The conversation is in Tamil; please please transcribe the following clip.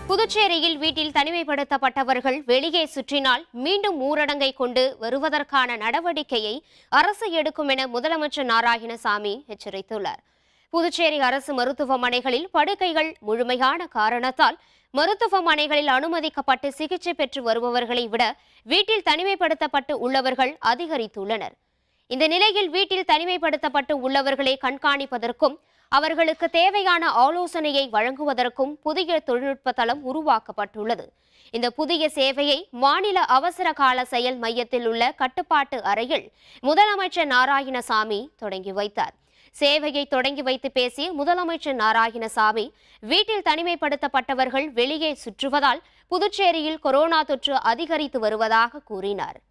புதுச்சேரியில் வீட்டில் தனிமைப்படுத்தப்பட்டவர்கள் வெளியே சுற்றினால் மீண்டும் ஊரடங்கை கொண்டு வருவதற்கான நடவடிக்கையை அரசு எடுக்கும் என முதலமைச்சர் நாராயணசாமி எச்சரித்துள்ளார் புதுச்சேரி அரசு மருத்துவமனைகளில் படுக்கைகள் முழுமையான காரணத்தால் மருத்துவமனைகளில் அனுமதிக்கப்பட்டு சிகிச்சை பெற்று வருபவர்களை விட வீட்டில் தனிமைப்படுத்தப்பட்டு உள்ளவர்கள் அதிகரித்துள்ளனர் இந்த நிலையில் வீட்டில் தனிமைப்படுத்தப்பட்டு உள்ளவர்களை கண்காணிப்பதற்கும் அவர்களுக்கு தேவையான ஆலோசனையை வழங்குவதற்கும் புதிய தொழில்நுட்ப தளம் உருவாக்கப்பட்டுள்ளது இந்த புதிய சேவையை மாநில அவசர கால செயல் மையத்தில் உள்ள கட்டுப்பாட்டு அறையில் முதலமைச்சர் நாராயணசாமி தொடங்கி வைத்தார் சேவையை தொடங்கி வைத்து பேசிய முதலமைச்சர் நாராயணசாமி வீட்டில் தனிமைப்படுத்தப்பட்டவர்கள் வெளியே சுற்றுவதால் புதுச்சேரியில் கொரோனா தொற்று அதிகரித்து வருவதாக கூறினார்